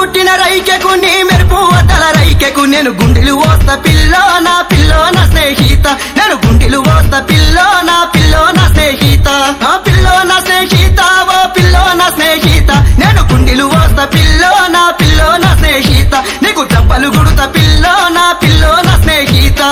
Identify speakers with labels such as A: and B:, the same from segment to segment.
A: పుట్టిన రైకెకు నీ మెరుపు వద్దల రైకెకు నేను గుండెలు ఓస్త పిల్లో నా పిల్లో నా స్నేహిత నేను గుండెలు ఓస్త పిల్లో నా పిల్లో నా స్నేహిత ఆ పిల్లో నా స్నేహిత ఓ పిల్లో నా స్నేహిత నేను గుండెలు ఓస్త పిల్లో నా పిల్లో నా స్నేహిత నీకు చెప్పలు గుడుత పిల్లో నా పిల్లో నా స్నేహిత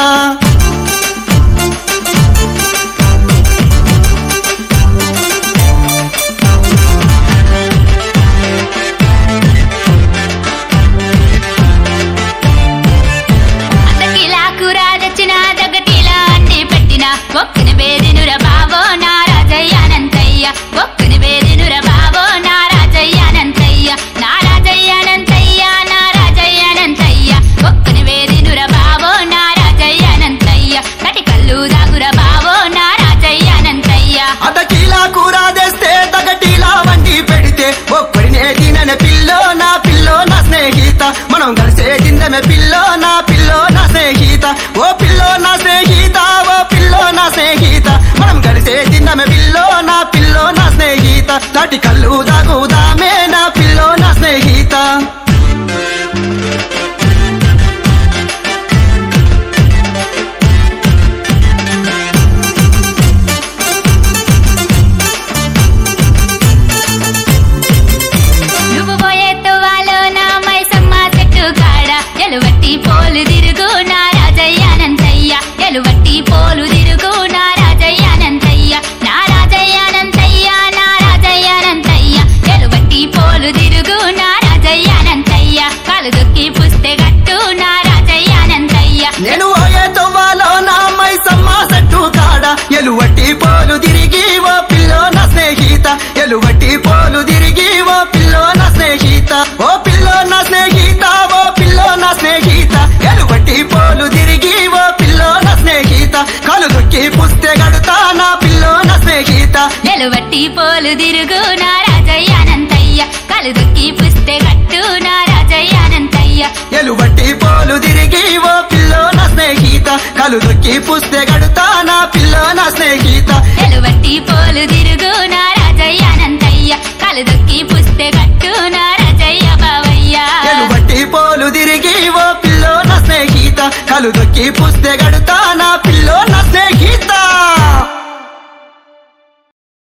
B: అతకిలా కూర తెచ్చిన దగ్గటిలా అన్ని పెట్టిన ఒక్కని బేదినుర బావో నా రాజయ్యానంతయ్య ఒక్కని బేదినుర బావో నా రాజయ్యానంతయ్య నా రాజయ్యానంతయ్య నా రాజయ్యానంతయ్య ఒక్కని బేదినుర బావో నా రాజయ్యానంతయ్య కటి కళ్ళు దాగుర బావో నా రాజయ్యానంతయ్య
A: అదకిలా కూర తెస్తే తగటిలా వండి పెడితే ఒక్కడినే తినని పిల్లో నా పిల్లో నా స్నేహిత మనం కలిసే తిందమే పిల్లో నా పిల్లో నా స్నేహిత ఓ పిల్లో నా స్నేహిత ఓ పిల్లో నా స్నేహిత మనం కలిసే తిందమే పిల్లో నా పిల్లో నా స్నేహిత తాటి కళ్ళు దాగుదామే నా పిల్లో నా స్నేహిత
B: నువ్వు పోయే తువ్వాలో నా మైసమ్మ చెట్టు కాడ ఎలువట్టి పోలు తిరుగు నా రాజయ్యానంతయ్య ఎలువట్టి పోలు తిరుగు నా రాజయ్యానంతయ్య నా రాజయ్యానంతయ్య నా రాజయ్యానంతయ్య ఎలువట్టి పోలు తిరుగు నా రాజయ్యానంతయ్య కాలు దొక్కి పుస్తే గట్టు నా రాజయ్యానంతయ్య
A: నేను ఓయే తొవ్వాలో నా అమ్మాయి సమ్మ సెట్టు కాడ ఎలువట్టి పోలు తిరిగి ఓ పిల్లో నా స్నేహిత ఎలువట్టి పోలు తిరిగి ఓ పిల్లో నా స్నేహిత ఓ పిల్లో నా స్నేహిత ఓ పిల్లో నా స్నేహిత ఎలువట్టి పోలు తిరిగి ఓ పిల్లో నా స్నేహిత కలు దొక్కి పుస్తే గడుతా నా పిల్లో నా స్నేహిత
B: ఎలువట్టి పోలు తిరుగు నా రాజయ్యానంతయ్య కాలు దొక్కి పుస్తే గట్టు నా రాజయ్యానంతయ్య
A: ఎలువట్టి పోలు తిరిగి ఓ పిల్లో నా స్నేహిత కలు దొక్కి పుస్తే గడుతా నా పిల్లో నా స్నేహిత
B: ఎలువట్టి పోలు తిరుగు నా రాజయ్యానంతయ్య కలు దొక్కి పుస్తే గట్టు నా రాజయ్య బావయ్య
A: ఎలుబట్టి పోలు తిరిగి ఓ పిల్లో నా స్నేహిత కలు దొక్కి పుస్తే గడుతా నా పిల్లో నా స్నేహిత